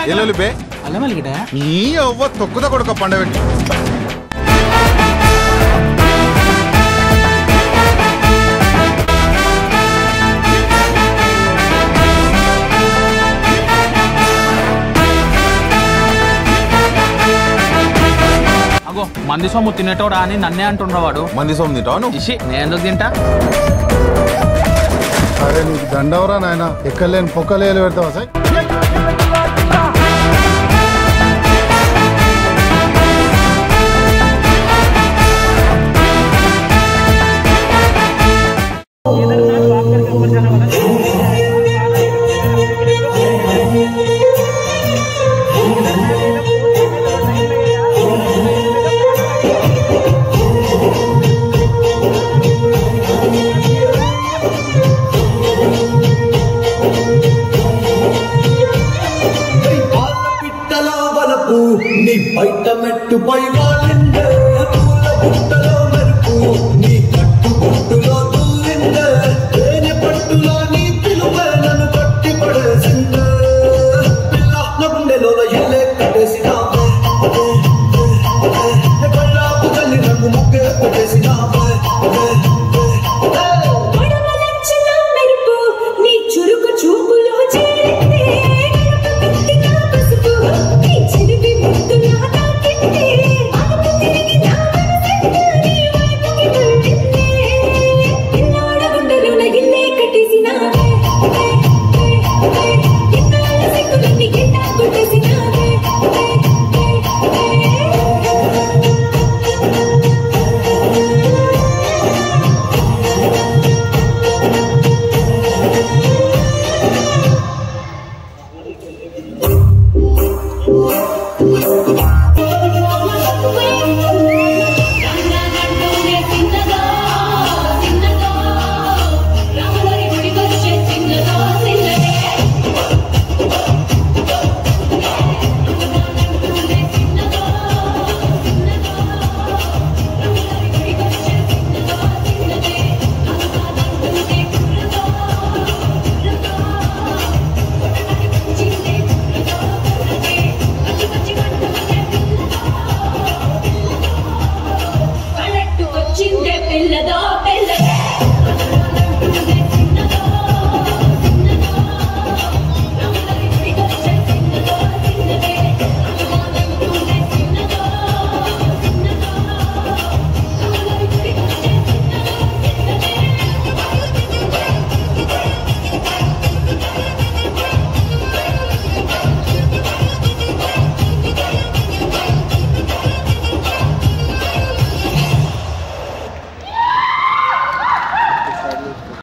ఎల్లుల్లి అల్లం వెలిగిట నీ అవ్వ తొక్కుత కొడుక పండబెట్టి అగో మంది సొమ్ము తినేటోడా అని నన్నే అంటున్నవాడు మంది సొమ్ము తింటావా నువ్వు ఇషి నేను ఎందుకు తింటా అరే నీకు దండవరా నాయన ఎక్కలేని పొక్కలేలు పెడతావా సార్ పాల పిట్టల వలపు నీ బయట మెట్టు పై వాళ్ళిండే పూల గుట్టల